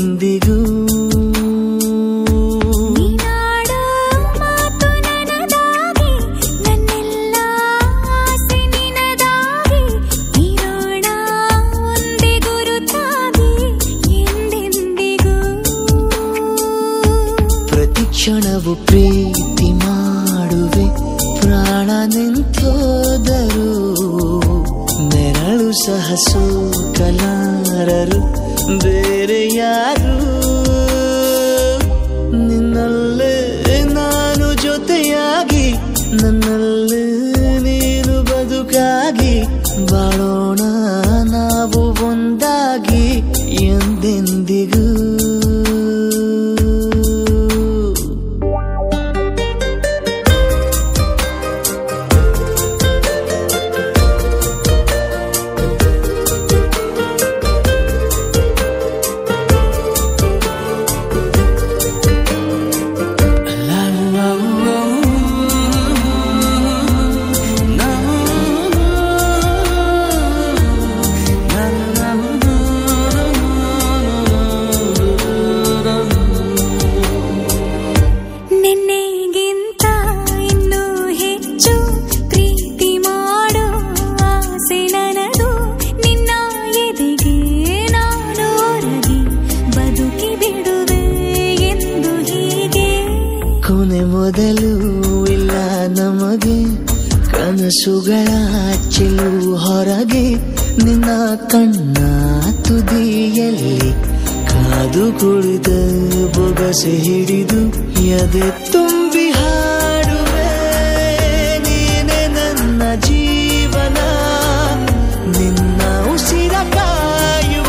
ಎಂದೆಂದಿಗೂ ನೀನಾಡೋ ಮಾತು ನನದಾಗಿ ನನ್ನೆಲ್ಲ ಆಸೆ ನಿನದಾಗಿ ಇರೋಣ ಒಂದೇ ಗುರುತಾಗಿ ಎಂದೆಂದಿಗೂ ಪ್ರತಿ ಕ್ಷಣವು ಪ್ರೀತಿ ಮಾಡುವೆ ಪ್ರಾಣ ನಿಂತೋದರು ನೆರಳು ಸಹ ಸೋಕಲಾರರು ಬೇರೆ ಯಾರು ನಿನ್ನಲ್ಲೇ ನಾನು ಜೊತೆಯಾಗಿ ನನ್ನಲ್ಲೇ ನೀನು ಬದುಕಾಗಿ ಬಾಳೋಣ ನಾವು ಒಂದಾಗಿ ಎಂದೆಂದಿಗೂ ನಿನ್ನೆಗಿಂತ ಇನ್ನೂ ಹೆಚ್ಚು ಪ್ರೀತಿ ಮಾಡೋ ಆಸೆ ನನದು ನಿನ್ನ ಎದೆಗೆ ನಾನು ಒರಗಿ ಬದುಕಿ ಬಿಡುವೆ ಎಂದು ಹೀಗೆ ಕೊನೆ ಮೊದಲು ಇಲ್ಲ ನಮಗೆ ಕನಸುಗಳ ಚೆಲು ಹೊರಗೆ ನಿನ್ನ ಕಣ್ಣ ತುದಿಯಲ್ಲಿ ಕಾದು ಕುಳಿತ ಬೊಗಸೆ ಹಿಡಿದು ಎದೆ ತುಂಬಿ ಹಾಡುವೆ ನೀನೆ ನನ್ನ ಜೀವನ ನಿನ್ನ ಉಸಿರ ಕಾಯುವ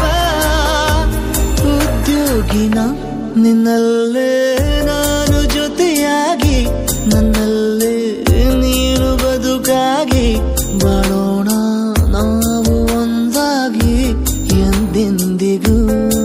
ಉದ್ಯೋಗಿನ ನಿನ್ನಲ್ಲೇ ನಾನು ಜೊತೆಯಾಗಿ ನನ್ನಲ್ಲೇ ನೀನು ಬದುಕಾಗಿ ಬಾಳೋಣ ನಾವು ಒಂದಾಗಿ ಎಂದೆಂದಿಗೂ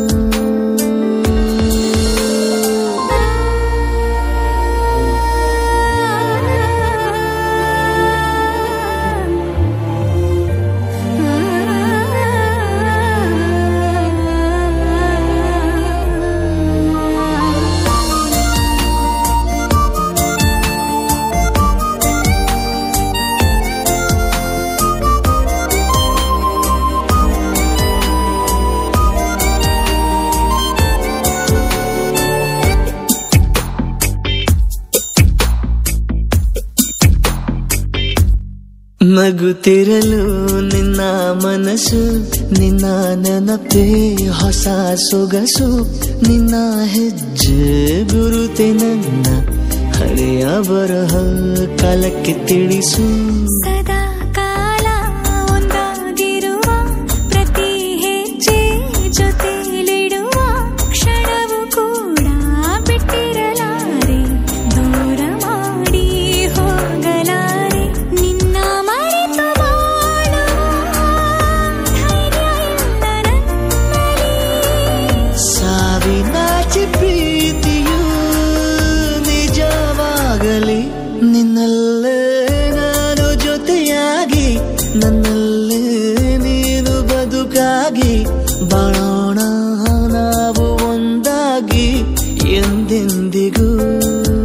ನಗುತ್ತಿರಲು ನಿನ್ನ ಮನಸ್ಸು ನಿನ್ನ ನೆನಪೇ ಹೊಸ ಸೊಗಸು ನಿನ್ನ ಹೆಜ್ಜೆ ಗುರುತೆ ನನ್ನ ಹಳೆಯ ಬರಹ ಕಾಲಕ್ಕೆ ತಿಳಿಸು ಸದಾ ಕಾಲ ಒಂದಾಗಿರುವ ಪ್ರತಿ ಹೆಜ್ಜೆ ಜೊತೆಲಿಡುವ ಕ್ಷಣವು ಕೂಡ ಬಿಟ್ಟಿರಲಾರೆ ದೂರ ಮಾಡಿ ಹೋಗಲಾರೆ ನಿನ್ನ ಮರೆತು ಬಾಳುವ ಧೈರ್ಯ ಇಲ್ಲ ನನ್ನಲ್ಲಿ ಸಾವಿನಾಚಿ ಪ್ರೀತಿಯು ನಿಜವಾಗಲಿ ನಿನ್ನಲ್ಲೇ ನಾನು ಜೊತೆಯಾಗಿ ನನ್ನಲ್ಲೇ ನೀನು ಬದುಕಾಗಿ ಬಾಳೋಣ ನಾವು ಒಂದಾಗಿ ಎಂದೆಂದಿಗೂ